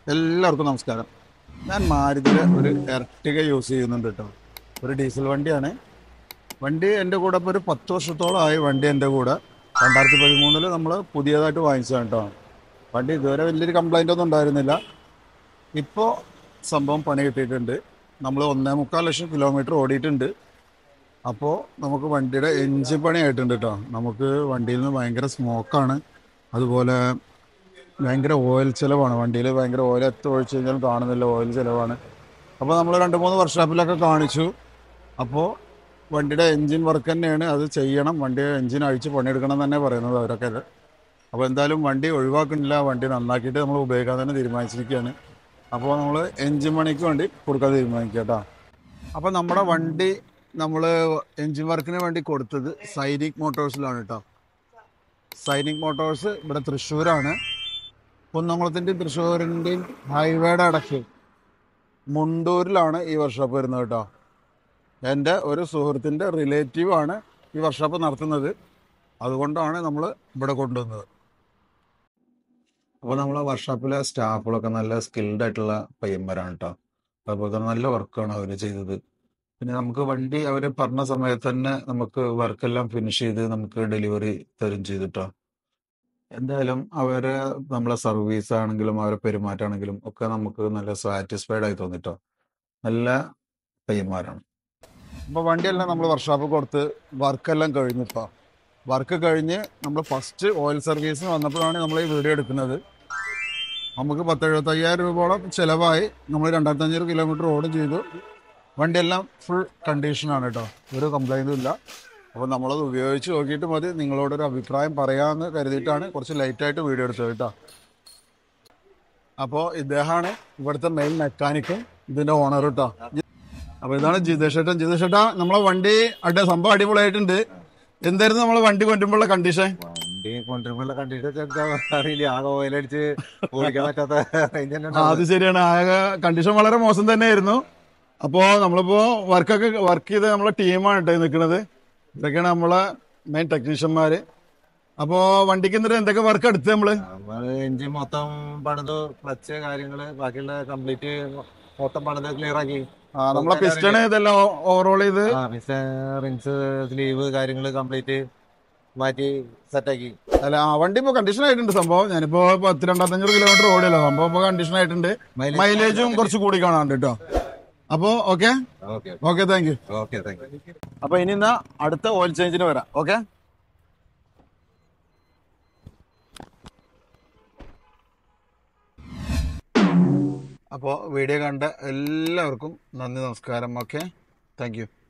എല്ലാവർക്കും നമസ്കാരം ഞാൻ മാരുതിയുടെ ഒരു എർട്ടിക യൂസ് ചെയ്യുന്നുണ്ട് കേട്ടോ ഒരു ഡീസൽ വണ്ടിയാണ് വണ്ടി എൻ്റെ കൂടെ ഇപ്പോൾ ഒരു പത്ത് വർഷത്തോളമായി വണ്ടി എൻ്റെ കൂടെ രണ്ടായിരത്തി പതിമൂന്നിൽ നമ്മൾ പുതിയതായിട്ട് വാങ്ങിച്ചതാണ് കേട്ടോ വണ്ടി ഇതുവരെ വലിയൊരു കംപ്ലൈൻ്റ് ഒന്നും ഉണ്ടായിരുന്നില്ല ഇപ്പോൾ സംഭവം പണി കിട്ടിയിട്ടുണ്ട് നമ്മൾ ഒന്നേ മുക്കാൽ ലക്ഷം കിലോമീറ്റർ ഓടിയിട്ടുണ്ട് അപ്പോൾ നമുക്ക് വണ്ടിയുടെ എൻജിൻ പണി ആയിട്ടുണ്ട് കേട്ടോ നമുക്ക് വണ്ടിയിൽ നിന്ന് ഭയങ്കര സ്മോക്കാണ് അതുപോലെ ഭയങ്കര ഓയിൽ ചിലവാണ് വണ്ടിയിൽ ഭയങ്കര ഓയിൽ എത്ര ഒഴിച്ച് കഴിഞ്ഞാലും കാണുന്നില്ല ഓയിൽ ചിലവാണ് അപ്പോൾ നമ്മൾ രണ്ട് മൂന്ന് വർക്ക്ഷോപ്പിലൊക്കെ കാണിച്ചു അപ്പോൾ വണ്ടിയുടെ എൻജിൻ വർക്ക് തന്നെയാണ് അത് ചെയ്യണം വണ്ടി എൻജിൻ അഴിച്ച് പണിയെടുക്കണം തന്നെ പറയുന്നത് അവരൊക്കെ അപ്പോൾ എന്തായാലും വണ്ടി ഒഴിവാക്കുന്നില്ല വണ്ടി നന്നാക്കിയിട്ട് നമ്മൾ ഉപയോഗിക്കാൻ തന്നെ തീരുമാനിച്ചിരിക്കുകയാണ് അപ്പോൾ നമ്മൾ എൻജിൻ പണിക്ക് വേണ്ടി കൊടുക്കാൻ തീരുമാനിക്കുക കേട്ടോ അപ്പോൾ നമ്മുടെ വണ്ടി നമ്മൾ എൻജിൻ വർക്കിന് വേണ്ടി കൊടുത്തത് സൈനിക് മോട്ടോഴ്സിലാണ് കേട്ടോ സൈനിക് മോട്ടോഴ്സ് ഇവിടെ തൃശ്ശൂരാണ് കുന്നംകുളത്തിൻ്റെയും തൃശ്ശൂരിൻ്റെയും ഹൈവേയുടെ ഇടയ്ക്ക് മുണ്ടൂരിലാണ് ഈ വർക്ക്ഷോപ്പ് വരുന്നത് കേട്ടോ എൻ്റെ ഒരു സുഹൃത്തിൻ്റെ റിലേറ്റീവ് ആണ് ഈ വർക്ക്ഷോപ്പ് നടത്തുന്നത് അതുകൊണ്ടാണ് നമ്മൾ ഇവിടെ കൊണ്ടുവന്നത് അപ്പോൾ നമ്മളെ വർക്ക്ഷോപ്പിലെ സ്റ്റാഫുകളൊക്കെ നല്ല സ്കിൽഡ് ആയിട്ടുള്ള പയ്യന്മാരാണ് കേട്ടോ അതുപോലെ തന്നെ നല്ല വർക്കാണ് അവർ ചെയ്തത് പിന്നെ നമുക്ക് വണ്ടി അവർ പറഞ്ഞ സമയത്ത് തന്നെ നമുക്ക് വർക്കെല്ലാം ഫിനിഷ് ചെയ്ത് നമുക്ക് ഡെലിവറി തരും ചെയ്തിട്ടോ എന്തായാലും അവരെ നമ്മളെ സർവീസ് ആണെങ്കിലും അവരെ പെരുമാറ്റമാണെങ്കിലും ഒക്കെ നമുക്ക് നല്ല സാറ്റിസ്ഫൈഡ് ആയി തോന്നിട്ടോ നല്ല പയ്യന്മാരാണ് അപ്പോൾ വണ്ടിയെല്ലാം നമ്മൾ വർക്ക്ഷോപ്പ് കൊടുത്ത് വർക്കെല്ലാം കഴിഞ്ഞിപ്പോൾ വർക്ക് കഴിഞ്ഞ് നമ്മൾ ഫസ്റ്റ് ഓയിൽ സർവീസിന് വന്നപ്പോഴാണ് നമ്മൾ ഈ വീഡിയോ എടുക്കുന്നത് നമുക്ക് പത്ത് എഴുപത്തയ്യായിരം രൂപയോളം ചിലവായി നമ്മൾ രണ്ടായിരത്തി അഞ്ഞൂറ് കിലോമീറ്റർ ഓടും ചെയ്തു വണ്ടിയെല്ലാം ഫുൾ കണ്ടീഷനാണ് കേട്ടോ ഒരു കംപ്ലൈൻറ്റും ഇല്ല അപ്പോൾ നമ്മളത് ഉപയോഗിച്ച് നോക്കിയിട്ട് മതി നിങ്ങളോടൊരു അഭിപ്രായം പറയാമെന്ന് കരുതിയിട്ടാണ് കുറച്ച് ലൈറ്റായിട്ട് വീഡിയോ എടുത്തത് കേട്ടോ അപ്പോൾ ഇദ്ദേഹമാണ് ഇവിടുത്തെ മെയിൻ മെക്കാനിക്കും ഇതിൻ്റെ ഓണർ കേട്ടോ അപ്പോൾ ഇതാണ് ജിതേഷ് ഏട്ടൻ ജിതേഷ് ഏട്ടാ നമ്മളെ വണ്ടി അടി സംഭവം അടിപൊളിയായിട്ടുണ്ട് എന്തായിരുന്നു നമ്മളെ വണ്ടി കൊണ്ടുമ്പോഴുള്ള കണ്ടീഷൻ വണ്ടി കൊണ്ടുവരുമ്പോഴുള്ള കണ്ടിട്ട് അറിയില്ല ആകെ ഓയിലടിച്ച് ഓടിക്കാൻ പറ്റാത്ത range തന്നെ ആ, അത് ശരിയാണ് ആകെ കണ്ടീഷൻ വളരെ മോശം തന്നെയായിരുന്നു അപ്പോൾ നമ്മളിപ്പോൾ വർക്കൊക്കെ വർക്ക് ചെയ്ത് നമ്മളെ ടീമാണ് കേട്ടോ നിൽക്കുന്നത് ഇതൊക്കെയാണ് നമ്മളെ മെയിൻ ടെക്നീഷ്യന്മാർ അപ്പോൾ വണ്ടിക്ക് എന്നിട്ട് എന്തൊക്കെ വർക്ക് എടുത്ത് നമ്മൾ നമ്മള് എഞ്ചിൻ മൊത്തം പണിത് ക്ലച്ച് കാര്യങ്ങള് ബാക്കിയുള്ള കംപ്ലീറ്റ് മൊത്തം പണിത് ക്ലിയർ ആക്കി നമ്മളെ പിസ്റ്റൺ ഇതെല്ലാം ഓവറോൾ ചെയ്ത് ആ പിന്നെ റിങ്സ് സ്ലീവ് കാര്യങ്ങള് കംപ്ലീറ്റ് മാറ്റി സെറ്റാക്കി അല്ല ആ വണ്ടി ഇപ്പോൾ കണ്ടീഷൻ ആയിട്ടുണ്ട് സംഭവം ഞാനിപ്പോൾ പത്ത് രണ്ടാത്തഞ്ഞൂറ് കിലോമീറ്റർ ഓടിയല്ലോ സംഭവം ഇപ്പോൾ കണ്ടീഷൻ ആയിട്ടുണ്ട് മൈലേജും കുറച്ച് കൂടി കാണാണ്ട് കേട്ടോ അപ്പോൾ okay okay okay thank you okay thank you അപ്പോൾ ഇനി എന്നാ അടുത്ത ഓയിൽ ചേഞ്ചിന് വരാം ഓക്കെ അപ്പോൾ വീഡിയോ കണ്ട എല്ലാവർക്കും നന്ദി നമസ്കാരം ഓക്കെ താങ്ക് യു